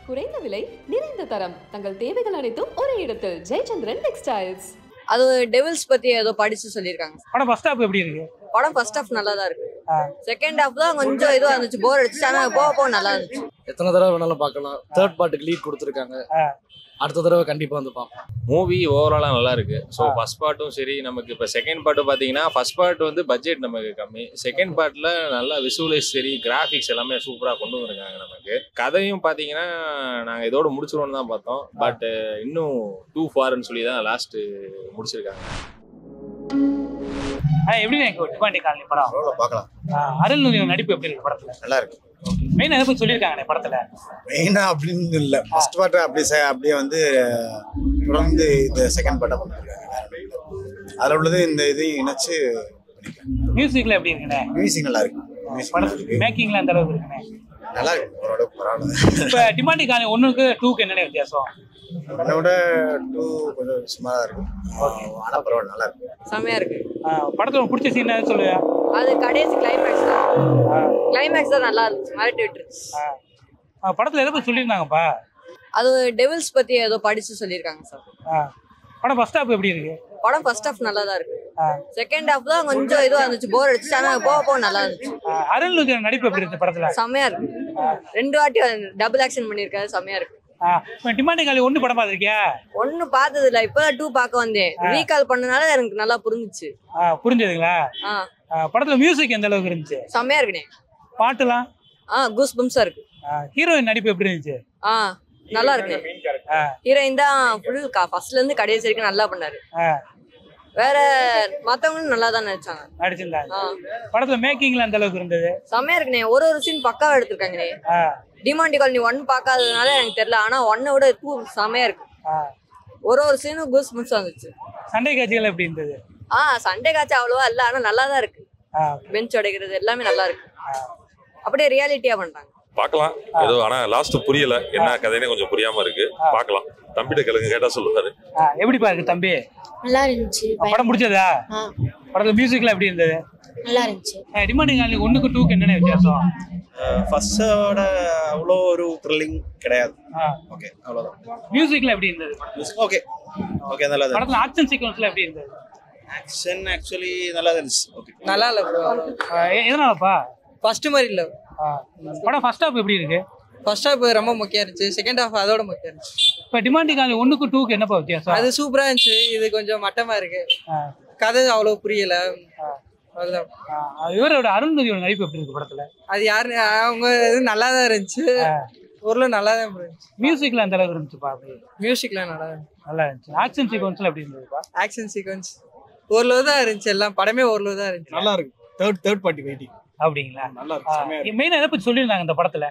குறைந்த விலை நிறைந்த தரம் தங்கள் தேவைகள் அனைத்தும் ஒரே இடத்தில் ஜெயச்சந்திரன் டெக்ஸ்டைல்ஸ் அது டெவில்ஸ் பத்தி ஏதோ படிச்சு சொல்லியிருக்காங்க படம் ஃபர்ஸ்ட் ஹாப் எப்படி இருக்கு படம் ஃபர்ஸ்ட் ஹாஃப் நல்லா தான் இருக்கு ஆ. செகண்ட் ஹாஃப் தான் கொஞ்சம் இதுவா இருந்துச்சு போர் அடிச்சு ஆனா போக போக நல்லா இருந்துச்சு எத்தனை தடவை வேணாலும் பார்க்கலாம் தேர்ட் பார்ட்டுக்கு லீட் கொடுத்துருக்காங்க ஆ. அடுத்த தடவை கண்டிப்பா வந்து பார்ப்போம் மூவி ஓவராலாக நல்லா இருக்கு ஸோ ஃபர்ஸ்ட் பார்ட்டும் சரி நமக்கு இப்போ செகண்ட் பார்ட்டும் பார்த்தீங்கன்னா ஃபர்ஸ்ட் பார்ட் வந்து பட்ஜெட் நமக்கு கம்மி செகண்ட் பார்ட்டில் நல்லா விசுவலைஸ் சரி கிராஃபிக்ஸ் எல்லாமே சூப்பராக கொண்டு வந்திருக்காங்க நமக்கு கதையும் பார்த்தீங்கன்னா நாங்கள் இதோட முடிச்சிருவோம்னு தான் பார்த்தோம் பட் இன்னும் டூ ஃபார்ன்னு சொல்லி தான் லாஸ்ட் முடிச்சிருக்காங்க ஆ, எப்படி இருக்கு டிமாண்டி காலனி படம் பரவாயில்ல பார்க்கலாம் ஆ, அருள்நிதியோட நடிப்பு எப்படி இருக்கு படத்துல நல்லா இருக்கு மெயின் எதை பத்தி சொல்லியிருக்காங்க படத்துல மெயினா அப்படின்னு இல்லை ஃபர்ஸ்ட் பார்ட் அப்படி செ- அப்படியே வந்து தொடர்ந்து இந்த செகண்ட் பார்ட்டை பண்ணிருக்காங்க அதில் உள்ளது இந்த இதையும் இணைச்சு மியூசிக்ல எப்படி இருக்குண்ணே மியூசிக் நல்லா இருக்கு மியூசிக் நல்லா இருக்கு மேக்கிங்ல அந்த அளவுக்கு இருக்குண்ணே நல்லா இருக்கு ஓரளவுக்கு பரவாயில்ல இப்ப டிமாண்டி காலனி ஒண்ணுக்கு டூக்கு என்னென்ன வித்தியாசம் என்னோட டூ கொஞ்சம் சும்மா தான் இருக்கும் ஆனால் பரவாயில்ல நல்லா இருக்கு செம்மையா இருக்கு ஆ, படத்துல உனக்கு பிடிச்ச சீன் எதாவது சொல்லுங்க அது கடைசி கிளைமேக்ஸ் தான் கிளைமேக்ஸ் தான் நல்லா இருந்துச்சு மிரட்டி விட்டுருச்சு ஆ. ஆ, படத்துல எதை பத்தி சொல்லியிருந்தாங்கப்பா அது டெவில்ஸ் பத்தி ஏதோ படிச்சு சொல்லியிருக்காங்க சார் ஆ. படம் ஃபர்ஸ்ட் ஹாப் எப்படி இருக்கு படம் ஃபர்ஸ்ட் ஹாஃப் நல்லா தான் இருக்கு ஆ. செகண்ட் ஹாஃப் தான் கொஞ்சம் இதுவா இருந்துச்சு போர் அடிச்சு ஆனா போக போக நல்லா இருந்துச்சு ஆ, அருள்நிதியோட நடிப்பு எப்படி இருக்கு படத்துல செம்மையா இருக்கு ரெண்டு வாட்டி டபுள் ஆக்ஷன் பண்ணிருக்காரு செம்மையா இருக்கு ஆ, இப்ப டிமாண்டி காலனி ஒண்ணு படம் பார்த்திருக்கியா ஒண்ணு பார்த்தது இல்ல இப்பதான் டூ பார்க்க வந்தேன் ரீகால் பண்ணனால எனக்கு நல்லா புரிஞ்சுச்சு ஆ, புரிஞ்சதுங்களா ஆ ஆ, படத்துல மியூசிக் எந்த அளவுக்கு இருந்துச்சு செம்மையா இருக்குனே பாட்டுலாம் ஆ கூஸ் பம்ஸா இருக்கு ஹீரோயின் நடிப்பு எப்படி இருந்துச்சு ஆ நல்லா இருக்குனே ஆ. ஹீரோயின் தான் ஃபுல் ஃபர்ஸ்ட்ல இருந்து கடைசி வரைக்கும் நல்லா பண்ணாரு ஆ, வேற மத்தவங்களும் நல்லா தான் நடிச்சாங்க நடிச்சிருந்தாங்க ஆ படத்துல மேக்கிங்ல அந்த அளவுக்கு இருந்தது செம்மையா இருக்குனே ஒரு ஒரு சீன் பக்காவா எடுத்திருக்காங்கனே ஆ, டிமாண்டி காலனி ஒன் பார்க்காததுனால எனக்கு தெரியல ஆனா ஒன்னை விட டூ செம்மையா இருக்கு ஆ. ஒரு ஒரு சீனும் கூஸ் பம்ஸா இருந்துச்சு சண்டை காட்சிகள் எப்படி இருந்தது ஆ சண்டே காட்சி அவ்வளவா இல்ல ஆனா நல்லா தான் இருக்கு ஆ, பெஞ்ச் உடைக்கிறது எல்லாமே நல்லா இருக்கு அப்படியே ரியாலிட்டியா பண்றாங்க பார்க்கலாம் ஏதோ ஆனா லாஸ்ட் புரியல என்ன கதைன்னு கொஞ்சம் புரியாம இருக்கு பார்க்கலாம் தம்பிட்ட கேளுங்க கேட்டா சொல்லுவாரு ஆ, எப்படிப்பா இருக்கு தம்பி நல்லா இருந்துச்சு படம் பிடிச்சதா ஆ படத்துல மியூசிக்ல எப்படி இருந்தது நல்லா இருந்துச்சு டிமாண்டிங் காலனி ஒண்ணுக்கு டூக்கு என்னென்ன வித்தியாசம் ஃபர்ஸ்டோட அவ்வளோ ஒரு த்ரில்லிங் கிடையாது ஆ, ஓகே அவ்வளோதான் மியூசிக்ல எப்படி இருந்தது ஓகே ஓகே நல்லா தான் படத்துல ஆக்ஷன் சீக்வன்ஸ்ல எப்படி இருந்தது ஆக்ஷன் ஆக்சுவலி நல்லா தான் இருந்துச்சு ஓகே நல்லா இல்ல ப்ரோ ஆ, எ- எதனாலப்பா ஃபர்ஸ்ட் மாதிரி இல்ல ஆ, படம் ஃபர்ஸ்ட் ஹாப் எப்படி இருக்கு ஃபர்ஸ்ட் ஹாஃப் ரொம்ப முக்கியம் இருந்துச்சு செகண்ட் ஹாஃப் அதோட முக்கியம் இருந்துச்சு இப்ப டிமாண்டிங் காலனி ஒண்ணுக்கு டூக்கு என்னப்பா வித்தியாசம் அது சூப்பரா இருந்துச்சு இது கொஞ்சம் மட்டமா இருக்கு ஆ, கதை அவ்வளவு புரியல அவ்வளவுதான் ஆ, இவரோட அருண்மதியோட நடிப்பு எப்படி இருக்கு படத்துல அது யாரு அவங்க இது நல்லா தான் இருந்துச்சு ஊர்ல நல்லா தான் இருந்துச்சு மியூசிக்ல அந்த அளவுக்கு இருந்துச்சுப்பா அப்படி மியூசிக்ல நல்லா தான் நல்லா இருந்துச்சு ஆக்ஷன் சீக்வன்ஸ்ல எப்படி இருந்ததுப்பா ஆக்ஷன் சீக்வன்ஸ் ஓரளவு தான் இருந்துச்சு எல்லாம் படமே ஓரளவு தான் இருந்துச்சு நல்லா இருக்கு தேர்ட் தேர்ட் பார்ட்டி வெயிட்டிங் அப்படிங்களா நல்லா இருக்கு செமையா இருக்கு மெயினா எதை பத்தி சொல்லியிருந்தாங்க இந்த படத்துல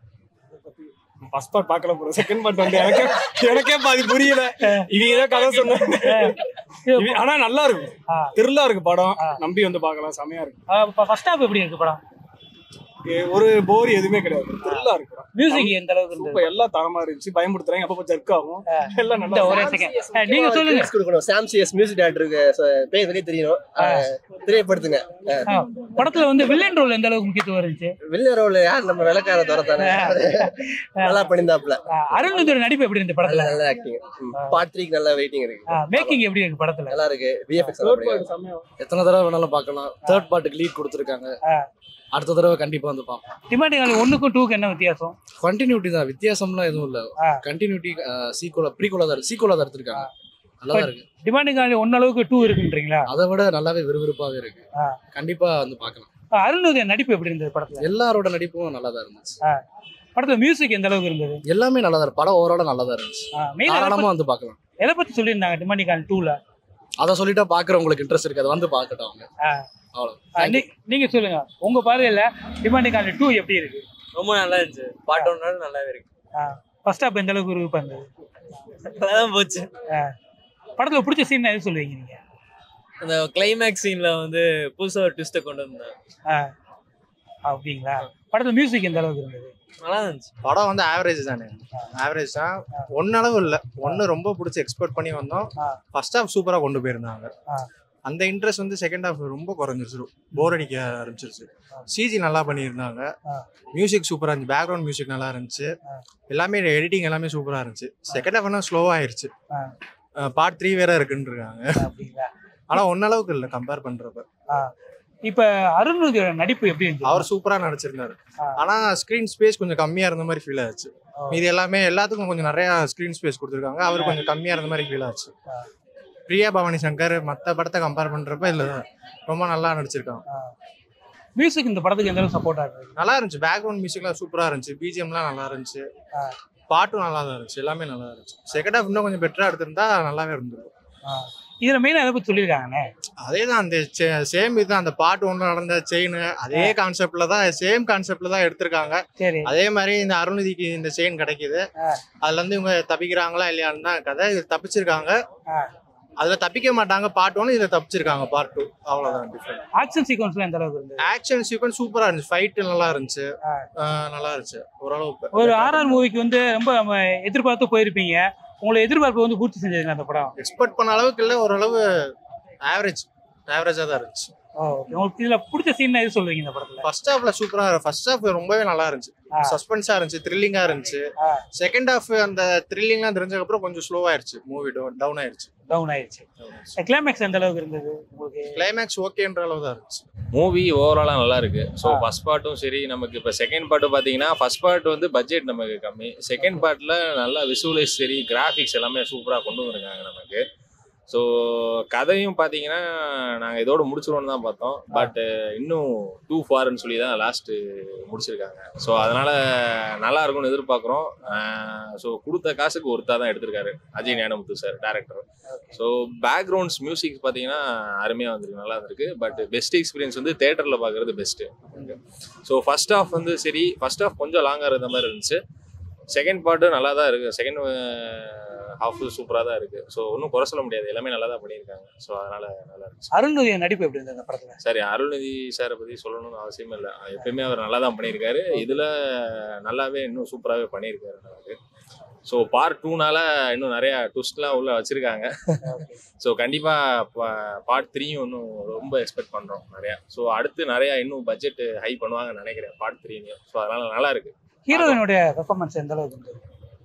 ஃபர்ஸ்ட் பார்ட் பார்க்கல ப்ரோ செகண்ட் பார்ட் வந்து எனக்கே எனக்கே பாதி புரியல இவங்க ஏதோ கதை சொன்னாங்க இவ- ஆனா நல்லா இருக்கும் ஆ. திருளா இருக்கு படம் நம்பி வந்து பார்க்கலாம் செமையா இருக்கு ஃபர்ஸ்ட் ஹாப் எப்படி இருக்கு படம் ஏ, ஒரு போர் எதுவுமே கிடையாது திருளா இருக்கு படம் மியூசிக் எந்த அளவுக்கு இருந்தது சூப்பர் எல்லாம் தரமா இருந்துச்சு பயமுடுத்துறாங்க அப்பப்போ ஜர்க் ஆகும் எல்லாம் இந்த நல்லா ஒரே செகண்ட் நீங்க சொல்லுங்க கொடுக்கணும் சாம்சிஎஸ் மியூசிக் டேரக்டருக்கு பேர் வெளியே தெரியணும் அஹ், தெரியப்படுத்துங்க ஆ, படத்துல வந்து வில்லன் ரோல் எந்த அளவுக்கு முக்கியத்துவம் இருந்துச்சு வில்ல ரோல் யார் நம்ம விளக்கார துரத்தானே நல்லா பண்ணியிருந்தாப்புல ஆ, அருண்மதியோட நடிப்பு எப்படி இருந்துச்சு நல்ல படத்துல நல்ல ஆக்டிங் பார்ட் த்ரீக்கு நல்ல வெயிட்டிங் இருக்கு மேக்கிங் எப்படி இருக்கு படத்துல நல்லா இருக்கு விஎஃப்எக்ஸ் தேர்ட் பார்ட் செமையா எத்தனை தடவை வேணாலும் பார்க்கலாம் தேர்ட் பார்ட்டுக்கு லீட் கொடுத்துருக்காங்க ஆ. அடுத்த தடவை கண்டிப்பா வந்து பார்ப்போம் டிமாண்டிங் காலனி ஒண்ணுக்கும் டூக்கு என்ன வித்தியாசம் கண்டினியூட்டி தான் வித்தியாசம்லாம் எதுவும் இல்ல ஆ. கண்டினியூட்டி சீக்கோலா ப்ரீகோலா தான் சீக்கோலா தான் எடுத்திருக்காங்க நல்லா தான் இருக்கு டிமாண்டிங் காலனி ஒன்னு அளவுக்கு டூ இருக்குன்றீங்களா அதை விட நல்லாவே விறுவிறுப்பாவே இருக்கு ஆ. கண்டிப்பா வந்து பார்க்கலாம் ஆ, அருண்மதியோட நடிப்பு எப்படி இருந்தது படத்துல எல்லாரோட நடிப்பும் நல்லா தான் இருந்துச்சு படத்துல மியூசிக் எந்த அளவுக்கு இருந்தது எல்லாமே நல்லா தான் இருக்கு படம் ஓவராலா நல்லா தான் இருந்துச்சு மெயின் தாராளமா வந்து பார்க்கலாம் எதை பத்தி சொல்லியிருந்தாங்க டிமாண்டிங் காலனி டூல அதை சொல்லிட்டா பாக்குறவங்களுக்கு இன்ட்ரெஸ்ட் இருக்கு அதை வந்து பார்க்கட்டும் அவங்க ஆ. அவ்வளவு நீங்க சொல்லுங்க உங்க பார்வையில டிமாண்டிங் காலனி டூ எப்படி இருக்கு ரொம்ப நல்லா இருந்துச்சு பாட்டு ஒன்னாலும் நல்லாவே இருக்கு ஃபர்ஸ்ட் ஹாப் எந்த அளவுக்கு விருப்பம் இருந்தது நல்லாதான் போச்சு படத்துல பிடிச்ச சீன் எது சொல்லுவீங்க நீங்க அந்த கிளைமேக்ஸ் சீன்ல வந்து புதுசா ஒரு ட்விஸ்ட கொண்டு வந்தேன் ஆ. அப்படிங்களா படத்துல மியூசிக் எந்த அளவுக்கு இருந்தது நல்லா இருந்துச்சு படம் வந்து ஆவரேஜ் தானே ஆவரேஜ் தான் ஒன்னு அளவு இல்லை ஒன்னு ரொம்ப பிடிச்சி எக்ஸ்போர்ட் பண்ணி வந்தோம் ஆ. ஃபர்ஸ்ட் ஹாஃப் சூப்பரா கொண்டு போயிருந்தாங்க ஆ. அந்த இன்ட்ரெஸ்ட் வந்து செகண்ட் ஹாஃப் ரொம்ப குறைஞ்சிருச்சு போர் அடிக்க ஆரம்பிச்சிருச்சு சிஜி நல்லா பண்ணியிருந்தாங்க மியூசிக் சூப்பராக இருந்துச்சு பேக்ரவுண்ட் மியூசிக் நல்லா இருந்துச்சு எல்லாமே எடிட்டிங் எல்லாமே சூப்பராக இருந்துச்சு செகண்ட் ஹாஃப் ஆனால் ஸ்லோவாக ஆயிருச்சு பார்ட் த்ரீ வேற இருக்குன்னு இருக்காங்க ஆனால் ஒன்னளவுக்கு இல்லை கம்பேர் பண்ணுறப்ப இப்ப அருண்மதியோட நடிப்பு எப்படி இருந்துச்சு அவர் சூப்பராக நடிச்சிருந்தாரு ஆனால் ஸ்க்ரீன் ஸ்பேஸ் கொஞ்சம் கம்மியாக இருந்த மாதிரி ஃபீல் ஆச்சு இது எல்லாமே எல்லாத்துக்கும் கொஞ்சம் நிறையா ஸ்க்ரீன் ஸ்பேஸ் கொடுத்துருக்காங்க அவர் கொஞ்சம் கம்மியாக இருந்த மாதிரி ஃபீல் ஆச்சு பிரியா பவானி சங்கர் மற்ற படத்தை கம்பேர் பண்ணுறப்ப இதில் ரொம்ப நல்லா நடிச்சிருக்காங்க மியூசிக் இந்த படத்துக்கு எந்த அளவுக்கு சப்போர்ட் ஆகுது நல்லா இருந்துச்சு பேக்ரவுண்ட் மியூசிக்லாம் சூப்பராக இருந்துச்சு பிஜிஎம்லாம் நல்லா இருந்துச்சு பாட்டும் நல்லா தான் இருந்துச்சு எல்லாமே நல்லா இருந்துச்சு செகண்ட் ஹாஃப் இன்னும் கொஞ்சம் பெட்டராக எடுத்திருந்தா நல்லாவே இருந்திருக்கும் இதுல மெயினா எதை பத்தி சொல்லியிருக்காங்கண்ணே அதே தான் அந்த சேம் இதுதான் அந்த பாட்டு ஒன்று நடந்த செயின் அதே கான்செப்ட்ல தான் சேம் கான்செப்ட்ல தான் எடுத்திருக்காங்க சரி அதே மாதிரி இந்த அருள்நிதிக்கு இந்த செயின் கிடைக்குது அதுல இருந்து இவங்க தப்பிக்கிறாங்களா இல்லையான்னு தான் கதை இது தப்பிச்சிருக்காங்க அதுல தப்பிக்க மாட்டாங்க பார்ட் ஒன் இதுல தப்பிச்சிருக்காங்க பார்ட் டூ அவ்வளவுதான் டிஃபரெண்ட் ஆக்ஷன் சீக்வன்ஸ்ல எந்த அளவுக்கு இருந்தது ஆக்ஷன் சீக்வன்ஸ் சூப்பரா இருந்துச்சு ஃபைட் நல்லா இருந்துச்சு ஆஹ் நல்லா இருந்துச்சு ஓரளவுக்கு ஒரு ஆர்ஆர் மூவிக்கு வந்து ரொம்ப நம்ம எதிர்பார்த்து போயிருப்பீங்க உங்களை எதிர்பார்ப்பு வந்து பூர்த்தி செஞ்சதுங்க அந்த படம் எக்ஸ்பெக்ட் பண்ண அளவுக்கு இல்லை ஓரளவு ஆவரேஜ் ஆவரேஜா தான் இருந்துச்சு ஓகே உங்களுக்கு இதுல பிடிச்ச சீன் எது சொல்லுவீங்க இந்த படத்துல ஃபர்ஸ்ட் ஹாஃப்ல சூப்பரா ஃபர்ஸ்ட் ஹாஃப் ரொம்பவே நல்லா இருந்துச்சு சஸ்பென்ஸா இருந்துச்சு த்ரில்லிங்கா இருந்துச்சு செகண்ட் ஹாஃப் அந்த த்ரில்லிங்லாம் தெரிஞ்சதுக்கு அப்புறம் கொஞ்சம் ஸ்லோவாயிருச்சு மூவி டவுன் ஆயிருச்சு டவுன் ஆயிடுச்சு கிளைமேக்ஸ் எந்த அளவுக்கு இருந்தது உங்களுக்கு கிளைமேக்ஸ் ஓகேன்ற அளவு தான் இருந்துச்சு மூவி ஓவராலாக நல்லா இருக்கு ஸோ ஃபர்ஸ்ட் பார்ட்டும் சரி நமக்கு இப்போ செகண்ட் பார்ட்டும் பார்த்தீங்கன்னா ஃபர்ஸ்ட் பார்ட் வந்து பட்ஜெட் நமக்கு கம்மி செகண்ட் பார்ட்டில் நல்லா விசுவலைஸ் சரி கிராஃபிக்ஸ் எல்லாமே சூப்பராக கொண்டு வந்திருக்காங்க நமக்கு ஸோ கதையும் பார்த்தீங்கன்னா நாங்கள் இதோட முடிச்சிருவோம்னு தான் பார்த்தோம் பட் இன்னும் டூ ஃபார்ன்னு சொல்லி தான் லாஸ்ட்டு முடிச்சிருக்காங்க ஸோ அதனால் நல்லா இருக்கும்னு எதிர்பார்க்குறோம் ஸோ கொடுத்த காசுக்கு ஒருத்தா தான் எடுத்திருக்காரு Ajay Gnanamuthu sir director so backgrounds music பார்த்தீங்கன்னா அருமையாக வந்திருக்கு நல்லா இருந்திருக்கு பட் பெஸ்ட் எக்ஸ்பீரியன்ஸ் வந்து தேட்டரில் பார்க்குறது பெஸ்ட்டு ஸோ ஃபர்ஸ்ட் ஹாஃப் வந்து சரி ஃபர்ஸ்ட் ஹாஃப் கொஞ்சம் லாங்காக இருந்த மாதிரி இருந்துச்சு செகண்ட் பார்ட்டும் நல்லா தான் இருக்குது செகண்ட் ஹாஃப் சூப்பராக தான் இருக்குது ஸோ ஒன்றும் குறை சொல்ல முடியாது எல்லாமே நல்லா தான் பண்ணியிருக்காங்க ஸோ அதனால் நல்லா இருந்துச்சு அருண்மதிய நடிப்பு எப்படி இருந்தது அந்த படத்துல சரி அருள்நிதி சாரை பற்றி சொல்லணும்னு அவசியமே இல்லை எப்பயுமே அவர் நல்லா தான் பண்ணியிருக்காரு இதில் நல்லாவே இன்னும் சூப்பராகவே பண்ணியிருக்காரு நமக்கு ஸோ பார்ட் டூனால இன்னும் நிறையா ட்விஸ்ட்லாம் உள்ள வச்சுருக்காங்க ஸோ கண்டிப்பாக பார்ட் த்ரீயும் இன்னும் ரொம்ப எக்ஸ்பெக்ட் பண்ணுறோம் நிறையா ஸோ அடுத்து நிறையா இன்னும் பட்ஜெட் ஹை பண்ணுவாங்கன்னு நினைக்கிறேன் பார்ட் த்ரீலையும் ஸோ அதனால் நல்லா இருக்கு ஹீரோயினுடைய பெர்ஃபார்மன்ஸ் எந்த அளவுக்கு இருந்தது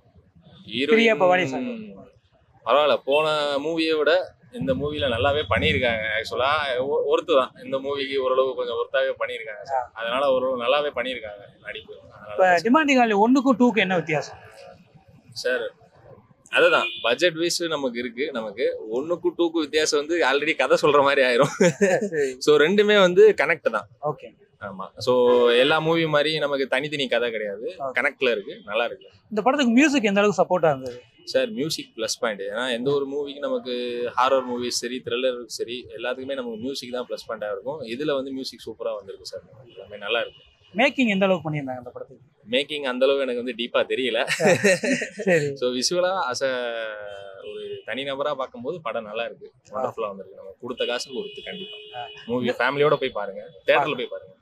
பிரியா பவானி ஹீரோயின் சங்கர் பரவாயில்ல போன மூவியை விட இந்த மூவில நல்லாவே பண்ணியிருக்காங்க ஆக்சுவலா ஒருத்து தான் இந்த மூவிக்கு ஓரளவு கொஞ்சம் ஒருத்தாவே பண்ணியிருக்காங்க சார் அதனால ஓரளவு நல்லாவே பண்ணியிருக்காங்க நடிப்பு இப்ப டிமாண்டிங் ஆலி ஒன்னுக்கும் டூக்கும் என்ன வித்தியாசம் சார் அதுதான் பட்ஜெட் வைஸ் நமக்கு இருக்கு நமக்கு ஒன்னுக்கு டூக்கு வித்தியாசம் வந்து ஆல்ரெடி கதை சொல்ற மாதிரி ஆயிரும் ஸோ ரெண்டுமே வந்து கனெக்ட் தான் ஓகே ஆமா ஸோ எல்லா மூவி மாதிரி நமக்கு தனித்தனி கதை கிடையாது கனெக்ட்ல இருக்கு நல்லா இருக்கு இந்த படத்துக்கு மியூசிக் எந்த அளவுக்கு சப்போர்ட்டா இருந்தது சார் மியூசிக் ப்ளஸ் பாயிண்ட் ஏன்னா எந்த ஒரு மூவிக்கு நமக்கு ஹாரர் மூவிஸ் சரி த்ரில்லருக்கு சரி எல்லாத்துக்குமே நமக்கு மியூசிக் தான் ப்ளஸ் பாயிண்டாக இருக்கும் இதில் வந்து மியூசிக் சூப்பராக வந்திருக்கு சார் எல்லாமே நல்லா இருக்கு மேக்கிங் எந்த அளவுக்கு பண்ணியிருந்தாங்க அந்த படத்துக்கு மேக்கிங் அந்த அளவு எனக்கு வந்து டீப்பாக தெரியல சரி ஸோ விஷுவலாக அஸ் அ ஒரு தனிநபராக பார்க்கும்போது படம் நல்லா இருக்கு வண்டர்ஃபுல்லாக வந்திருக்கு நம்ம கொடுத்த காசுக்கு ஒருத்து கண்டிப்பாக மூவி ஃபேமிலியோட போய் பாருங்க தேட்டரில் போய் பாருங்க